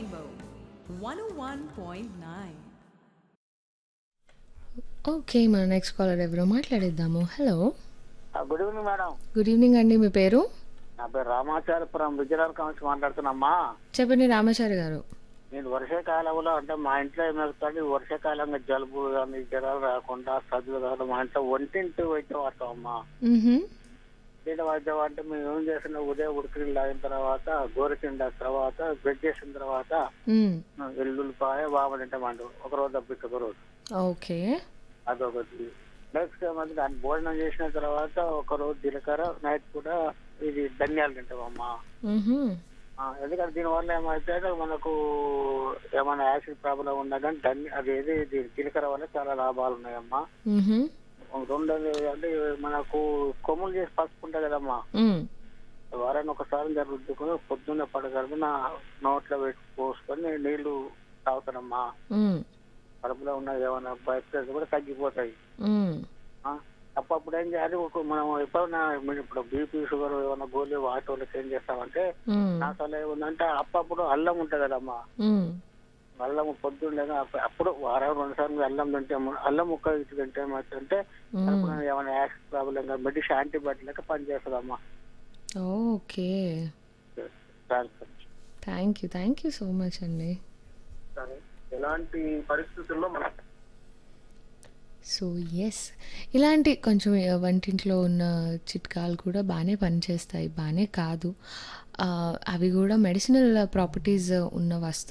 Rainbow 101.9. Okay మన next caller ఎవరో మాట్లాడేద్దాము hello good evening madam good evening అండి మీ పేరు నా పేరు రామాచార్యపురం విజయనగరం నుంచి మాట్లాడుతున్నామ్మా చెప్పండి రామాచారి గారు నేను వర్షాకాలంలో అంటే మా ఇంట్లో ఏమవుతుంది వర్షాకాలంగా జలుబు కానీ జ్వరాలు రాకుండా సర్దులు కాకుండా మా ఇంట్లో ఒంటింటి వైద్యం వాడతామమ్మా మ్హూ. ఇంటి వైద్యం అంటే మేము ఏం చేసిన ఉదయం ఉడికి లాగిన తర్వాత గోరుకిండ తర్వాత బ్రెడ్ చేసిన తర్వాత మ్. వెల్లుల్లిపాయ బాగా తింటామండి ఒక రోజు తప్పించి ఒక రోజు ఓకే అదొకటి నెక్స్ట్ ఏమంటే దాన్ని భోజనం చేసిన తర్వాత ఒక రోజు జీలకర్ర నైట్ కూడా ఇది ధనియాలు తింటామమ్మా మ్హూ. ఆ, ఎందుకంటే దీనివల్ల ఏమైతే మనకు ఏమైనా యాసిడ్ ప్రాబ్లం ఉన్నా కానీ దాన్ని అది ఏది ఇది జీలకర్ర వల్ల చాలా లాభాలు ఉన్నాయమ్మా మ్హూ. రెండోది అంటే మనకు కొమ్ములు చేసి పసుకుంటాయి కదమ్మా మ్. వారాన్ని ఒకసారి జరుగుతుకుని పొద్దున్నే పడగడుపున నోట్లో పెట్టి పోసుకొని నీళ్లు తాగుతానమ్మా మ్. కడుపులో ఉన్న ఏమైనా బయట కూడా తగ్గిపోతాయి మ్. ఆ, అప్పుడప్పుడు ఏం చేయాలి ఒక మనం ఎప్పుడైనా మీరు ఇప్పుడు బీపీ షుగర్ ఏమైనా గోళీ వాటి వాళ్ళకి ఏం చేస్తామంటే మ్. నా సలహా ఏముందంటే అప్పుడప్పుడు అల్లం ఉంటుంది కదమ్మా మ్. అల్లం పొద్దుండగా అప్పుడు వారం రెండు సార్లు అల్లం తింటే అల్లం ముక్క ఇటు తింటే ఏమవుతుందంటే మ్. కడుపులో ఏమైనా యాసిడ్ ప్రాబ్లం మెడిసిన్ యాంటీబయాటిక్ లెక్క పనిచేస్తుందమ్మా okay thanks. Thank you thank you so much అండి సరే ఎలాంటి పరిస్థితుల్లో మనం సో ఎస్ ఇలాంటి కొంచెం వంటింట్లో ఉన్న చిట్కాలు కూడా బాగానే పనిచేస్తాయి బాగానే కాదు ఆ, అవి కూడా మెడిసినల్ ప్రాపర్టీస్ ఉన్న వస్తువులు